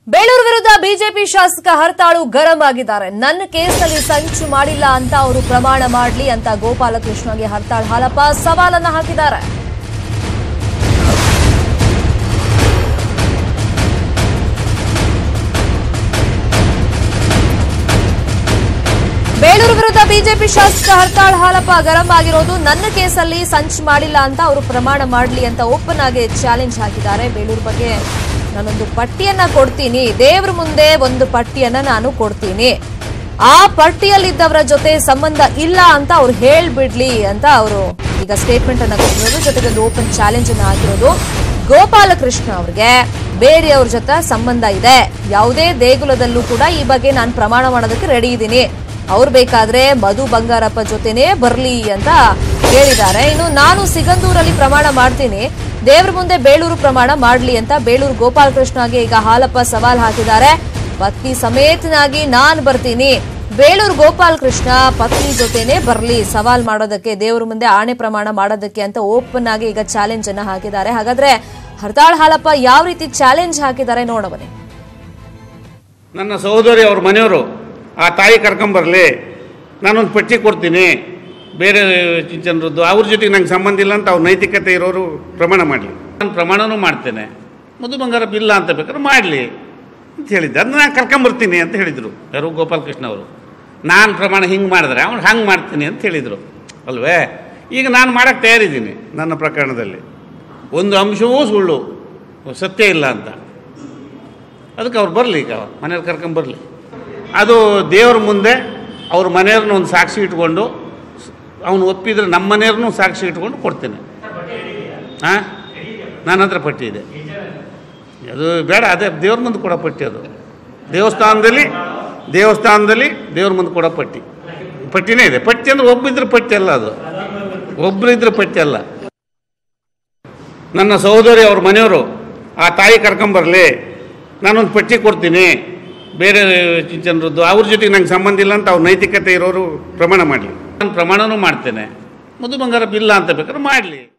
ಬೇಳೂರು ವಿರುದ್ಧ ಬಿಜೆಪಿ ಶಾಸಕ ಹರ್ತಾಳು ಗರಂ ಆಗಿದ್ದಾರೆ ನನ್ನ ಕೇಸ್ನಲ್ಲಿ ಸಂಚು ಮಾಡಿಲ್ಲ ಅಂತ ಅವರು ಪ್ರಮಾಣ ಮಾಡಲಿ ಅಂತ ಗೋಪಾಲಕೃಷ್ಣಗೆ ಹರ್ತಾಳ್ ಹಾಲಪ್ಪ ಸವಾಲನ್ನ ಹಾಕಿದ್ದಾರೆ ಬೇಳೂರು ವಿರುದ್ಧ ಬಿಜೆಪಿ ಶಾಸಕ ಹರ್ತಾಳ್ ಹಾಲಪ್ಪ ಗರಂ ಆಗಿರೋದು ನನ್ನ ಕೇಸಲ್ಲಿ ಸಂಚು ಮಾಡಿಲ್ಲ ಅಂತ ಅವರು ಪ್ರಮಾಣ ಮಾಡಲಿ ಅಂತ ಓಪನ್ ಆಗಿ ಚಾಲೆಂಜ್ ಹಾಕಿದ್ದಾರೆ ಬೇಳೂರು ಬಗ್ಗೆ ನಾನೊಂದು ಪಟ್ಟಿಯನ್ನ ಕೊಡ್ತೀನಿ ದೇವ್ರ ಮುಂದೆ ಒಂದು ಪಟ್ಟಿಯನ್ನ ನಾನು ಕೊಡ್ತೀನಿ ಆ ಪಟ್ಟಿಯಲ್ಲಿದ್ದವರ ಜೊತೆ ಸಂಬಂಧ ಇಲ್ಲ ಅಂತ ಅವ್ರು ಹೇಳ್ಬಿಡ್ಲಿ ಅಂತ ಅವರು ಈಗ ಸ್ಟೇಟ್ಮೆಂಟ್ ಅನ್ನ ಕೊಟ್ಟಿರೋದು ಜೊತೆಗೆ ಒಂದು ಓಪನ್ ಚಾಲೆಂಜ್ ಅನ್ನ ಹಾಕಿರೋದು ಗೋಪಾಲಕೃಷ್ಣ ಅವ್ರಿಗೆ ಬೇರೆಯವ್ರ ಜೊತೆ ಸಂಬಂಧ ಇದೆ ಯಾವುದೇ ದೇಗುಲದಲ್ಲೂ ಕೂಡ ಈ ಬಗ್ಗೆ ನಾನು ಪ್ರಮಾಣ ಮಾಡೋದಕ್ಕೆ ರೆಡಿ ಇದ್ದೀನಿ ಅವ್ರು ಬೇಕಾದ್ರೆ ಮಧು ಬಂಗಾರಪ್ಪ ಜೊತೆನೇ ಬರ್ಲಿ ಅಂತ ಹೇಳಿದ್ದಾರೆ ಇನ್ನು ನಾನು ಸಿಗಂದೂರಲ್ಲಿ ಪ್ರಮಾಣ ಮಾಡ್ತೀನಿ ದೇವ್ರ ಮುಂದೆ ಬೇಳೂರು ಪ್ರಮಾಣ ಮಾಡ್ಲಿ ಅಂತ ಬೇಳೂರು ಗೋಪಾಲಕೃಷ್ಣಗೆ ಈಗ ಹಾಲಪ್ಪ ಸವಾಲ್ ಹಾಕಿದ್ದಾರೆ ಪತ್ನಿ ಸಮೇತನಾಗಿ ನಾನ್ ಬರ್ತೀನಿ ಬೇಳೂರು ಗೋಪಾಲಕೃಷ್ಣ ಪತ್ನಿ ಜೊತೆನೆ ಬರ್ಲಿ ಸವಾಲ್ ಮಾಡೋದಕ್ಕೆ ದೇವ್ರ ಮುಂದೆ ಆಣೆ ಪ್ರಮಾಣ ಮಾಡೋದಕ್ಕೆ ಅಂತ ಓಪನ್ ಆಗಿ ಈಗ ಚಾಲೆಂಜ್ ಅನ್ನ ಹಾಕಿದ್ದಾರೆ ಹಾಗಾದ್ರೆ ಹರ್ತಾಳ್ ಹಾಲಪ್ಪ ಯಾವ ರೀತಿ ಚಾಲೆಂಜ್ ಹಾಕಿದ್ದಾರೆ ನೋಡಬನ್ನಿ ನನ್ನ ಸಹೋದರಿ ಅವ್ರ ಮನೆಯವರು ಆ ತಾಯಿ ಕರ್ಕೊಂಬರ್ಲಿ ನಾನೊಂದು ಪಟ್ಟಿ ಕೊಡ್ತೀನಿ ಬೇರೆ ಜನರದ್ದು ಅವ್ರ ಜೊತೆಗೆ ನಂಗೆ ಸಂಬಂಧ ಇಲ್ಲ ಅಂತ ಅವ್ರ ನೈತಿಕತೆ ಇರೋರು ಪ್ರಮಾಣ ಮಾಡಲಿ ನಾನು ಪ್ರಮಾಣನೂ ಮಾಡ್ತೇನೆ ಮಧು ಬಂಗಾರ ಇಲ್ಲ ಅಂತ ಬೇಕಾದ್ರೆ ಮಾಡಲಿ ಅಂತ ಹೇಳಿದ್ದೆ ಅದನ್ನ ನಾನು ಕರ್ಕೊಂಬರ್ತೀನಿ ಅಂತ ಹೇಳಿದರು ಯಾರು ಗೋಪಾಲಕೃಷ್ಣ ಅವರು ನಾನು ಪ್ರಮಾಣ ಹಿಂಗೆ ಮಾಡಿದ್ರೆ ಅವ್ನು ಹಂಗೆ ಮಾಡ್ತೀನಿ ಅಂತ ಹೇಳಿದರು ಅಲ್ವೇ ಈಗ ನಾನು ಮಾಡೋಕ್ಕೆ ತಯಾರಿದ್ದೀನಿ ನನ್ನ ಪ್ರಕರಣದಲ್ಲಿ ಒಂದು ಅಂಶವೂ ಸುಳ್ಳು ಸತ್ಯ ಇಲ್ಲ ಅಂತ ಅದಕ್ಕೆ ಅವ್ರು ಬರಲಿ ಈಗ ಮನೇಲಿ ಕರ್ಕೊಂಬರ್ಲಿ ಅದು ದೇವ್ರ ಮುಂದೆ ಅವ್ರ ಮನೆಯವ್ರನ್ನ ಒಂದು ಸಾಕ್ಷಿ ಇಟ್ಕೊಂಡು ಅವನು ಒಪ್ಪಿದ್ರೆ ನಮ್ಮ ಮನೆಯವ್ರನ್ನೂ ಸಾಕ್ಷಿ ಇಟ್ಕೊಂಡು ಕೊಡ್ತೇನೆ ಹಾಂ ನನ್ನ ಹತ್ರ ಪಟ್ಟಿ ಇದೆ ಅದು ಬೇಡ ಅದೇ ದೇವ್ರ ಮುಂದೆ ಕೊಡೋ ಪಟ್ಟಿ ಅದು ದೇವಸ್ಥಾನದಲ್ಲಿ ದೇವಸ್ಥಾನದಲ್ಲಿ ದೇವ್ರ ಮುಂದೆ ಕೊಡೋ ಪಟ್ಟಿ ಪಟ್ಟಿನೇ ಇದೆ ಪಟ್ಟಿ ಅಂದ್ರೆ ಒಬ್ಬಿದ್ರೆ ಪಟ್ಟಿ ಅಲ್ಲ ಅದು ಒಬ್ಬರಿದ್ರೆ ಪಟ್ಟಿ ಅಲ್ಲ ನನ್ನ ಸಹೋದರಿ ಅವ್ರ ಮನೆಯವರು ಆ ತಾಯಿ ಕರ್ಕೊಂಬರ್ಲಿ ನಾನೊಂದು ಪಟ್ಟಿ ಕೊಡ್ತೀನಿ ಬೇರೆ ಜನರದ್ದು ಅವ್ರ ಜೊತೆಗೆ ನಂಗೆ ಸಂಬಂಧ ಇಲ್ಲ ಅಂತ ಅವ್ರ ನೈತಿಕತೆ ಇರೋರು ಪ್ರಮಾಣ ಮಾಡಲಿ ನಾನು ಪ್ರಮಾಣನೂ ಮಾಡ್ತೇನೆ ಮಧು ಬಂಗಾರ ಇಲ್ಲ ಅಂತ ಬೇಕಾದ್ರೆ ಮಾಡಲಿ